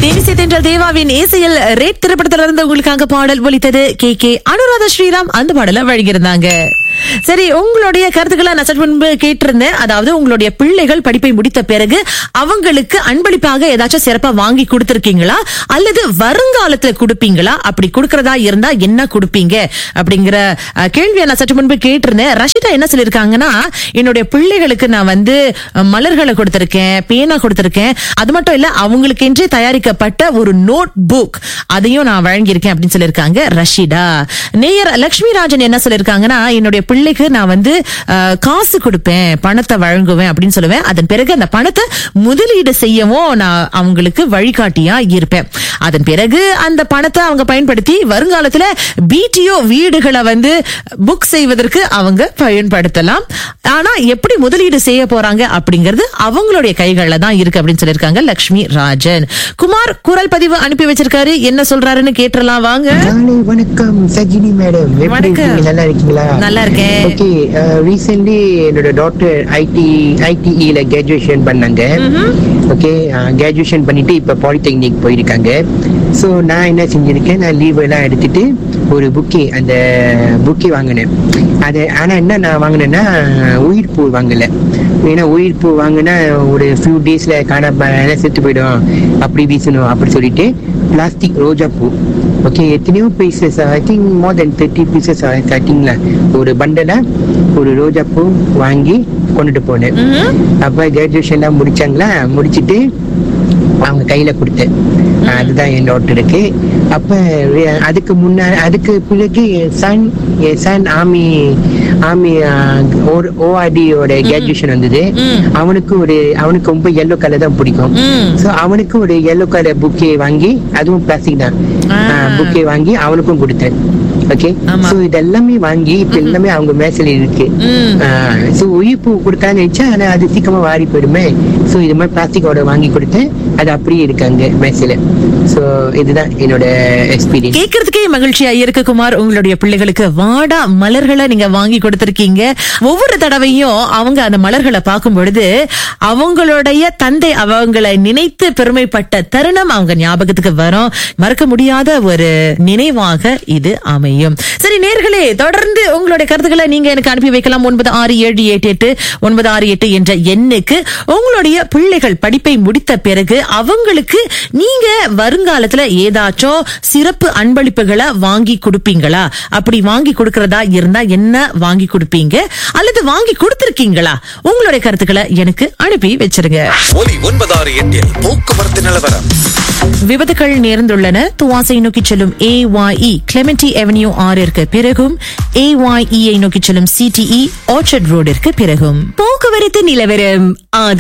தேனிசை தென்ற தேவாவின் இசையில் ரேட் திரைப்படத்துல இருந்து உங்களுக்காக பாடல் ஒலித்தது கே கே அனுராதா ஸ்ரீராம் அந்த பாடல வழங்கியிருந்தாங்க சரி உங்களுடைய கருத்துக்களை நான் சற்று முன்பு கேட்டிருந்தேன் அதாவது உங்களுடைய பிள்ளைகள் படிப்பை முடித்த பிறகு அவங்களுக்கு அன்பளிப்பாக ஏதாச்சும் சிறப்பா வாங்கி கொடுத்திருக்கீங்களா அல்லது வருங்காலத்துல கொடுப்பீங்களா அப்படி கொடுக்கறதா இருந்தா என்ன கொடுப்பீங்க அப்படிங்கிற அஹ், கேள்வியை நான் சற்று முன்பு கேட்டிருந்தேன் ரஷிதா என்ன சொல்லிருக்காங்கன்னா என்னுடைய பிள்ளைகளுக்கு நான் வந்து அஹ், மலர்களை கொடுத்திருக்கேன் பேனா கொடுத்திருக்கேன் அது மட்டும் இல்ல அவங்களுக்கென்றே தயாரிக்கப்பட்ட ஒரு நோட் புக் அதையும் நான் வழங்கியிருக்கேன் அப்படின்னு சொல்லியிருக்காங்க ரஷிதா நேயர் லட்சுமி ராஜன் என்ன சொல்லியிருக்காங்கன்னா என்னுடைய பிள்ளைக்கு நான் வந்து அஹ், காசு கொடுப்பேன் பணத்தை வழங்குவேன் அப்படின்னு சொல்லுவேன் அதன் பிறகு அந்த பணத்தை முதலீடு செய்யவும் நான் அவங்களுக்கு வழிகாட்டியா இருப்பேன் அதன் பிறகு அந்த பணத்தை அவங்க பயன்படுத்தி வருங்காலத்துல பிடிஓ வீடுகளை வந்து புக் செய்வதற்கு அவங்க பயன்படுத்தலாம் ஆனா எப்படி முதலீடு செய்ய போறாங்க அப்படிங்கிறது அவங்களுடைய கைகள்ல தான் இருக்கு அப்படின்னு சொல்லியிருக்காங்க லட்சுமி ராஜன் குமார் குரல் பதிவு அனுப்பி வச்சிருக்காரு என்ன சொல்றாருன்னு கேட்டுறலாம் வாங்க காலை வணக்கம் சஜினி மேடம் எப்படி வணக்கம். இருக்கீங்க நல்லா இருக்கீங்களா நல்லா இருக்கேன் ஓகே ரீசென்ட்லி என்னோட டாக்டர் ஐடி ஐடிஇல கிராஜுவேஷன் பண்ணாங்க ஓகே கிராஜுவேஷன் பண்ணிட்டு இப்ப பாலிடெக்னிக் போயிருக்காங்க ஸோ நான் என்ன செஞ்சிருக்கேன் நான் லீவ் எல்லாம் எடுத்துட்டு ஒரு புக்கே அந்த புக்கே வாங்கினேன் அது ஆனா என்ன நான் வாங்கினேன்னா உயிர் பூ வாங்கல ஏன்னா உயிர் பூ வாங்கினா ஒரு ஃபியூ டேஸ்ல காணாம செத்து போயிடும் அப்படி வீசணும் அப்படி சொல்லிட்டு பிளாஸ்டிக் ரோஜா பூ ஓகே எத்தனையோ pieces I think more then thirty pieces I திங்க்ல ஒரு பண்டல ஒரு ரோஜா பூ வாங்கி கொண்டுட்டு போனேன் அப்ப கிராஜுவேஷன் எல்லாம் முடிச்சாங்களா முடிச்சிட்டு அவங்க கையில கொடுத்தேன் அதுதான் என் டாக்டருக்கு அப்ப re- அதுக்கு முன்ன அதுக்கு பிறகு சன் சன் ஆர்மி ஆர்மி ஓஆர்டியோட கிராஜுவேஷன் வந்தது ம். அவனுக்கு ஒரு அவனுக்கு ரொம்ப எல்லோ கலர் தான் பிடிக்கும் ம். சோ அவனுக்கு ஒரு எல்லோ கலர் புக்கே வாங்கி அதுவும் பிளாஸ்டிக் தான் ஆ. புக்கே வாங்கி அவனுக்கும் கொடுத்தேன் ஓகே ஆமா. சோ இதெல்லாமே வாங்கி இப்ப எல்லாமே அவங்க மேசையில இருக்கு ம். சோ உயிர் பூ கொடுத்தான்னு நினைச்சா ஆனா அது சீக்கிரமா வாடி போயிடுமே சோ இது மாதிரி பிளாஸ்டிக்கோட வாங்கி கொடுத்தேன் அது அப்படியே இருக்காங்க மேசையில சோ இதுதான் என்னோட எக்ஸ்பீரியன்ஸ் கேட்கறதுக்கே மகிழ்ச்சியா இருக்கு குமார் உங்களுடைய பிள்ளைகளுக்கு வாடா மலர்களை நீங்க வாங்கி கொடுத்திருக்கீங்க ஒவ்வொரு தடவையும் அவங்க அந்த மலர்களை பார்க்கும் பொழுது அவங்களுடைய தந்தை அவங்களை நினைத்து பெருமைப்பட்ட தருணம் அவங்க ஞாபகத்துக்கு வரும் மறக்க முடியாத ஒரு நினைவாக இது அமையும் சரி நேர்களே தொடர்ந்து உங்களுடைய கருத்துக்களை நீங்க எனக்கு அனுப்பி வைக்கலாம் ஒன்பது ஆறு ஏழு எட்டு எட்டு ஒன்பது ஆறு எட்டு என்ற எண்ணுக்கு உங்களுடைய பிள்ளைகள் படிப்பை முடித்த பிறகு அவங்களுக்கு நீங்க வருங்காலத்துல ஏதாச்சும் சிறப்பு அன்பளிப்புகளை வாங்கி கொடுப்பீங்களா அப்படி வாங்கி கொடுக்கறதா இருந்தா என்ன வாங்கி கொடுப்பீங்க அல்லது வாங்கி கொடுத்திருக்கீங்களா உங்களுடைய கருத்துக்களை எனக்கு அனுப்பி வச்சிருங்க ஒலி ஒன்பதாறு எட்டில் போக்குவரத்து நிலவரம் விபத்துகள் நேர்ந்துள்ளன துவாசை நோக்கி செல்லும் ஏஒய்இ கிளெமெண்டி அவென்யூ ஆறிற்கு பிறகும் ஏஒய்இ நோக்கி செல்லும் சிடிஇ ஆர்ச்சர்ட் ரோடிற்கு பிறகும் போக்குவரத்து நிலவரம்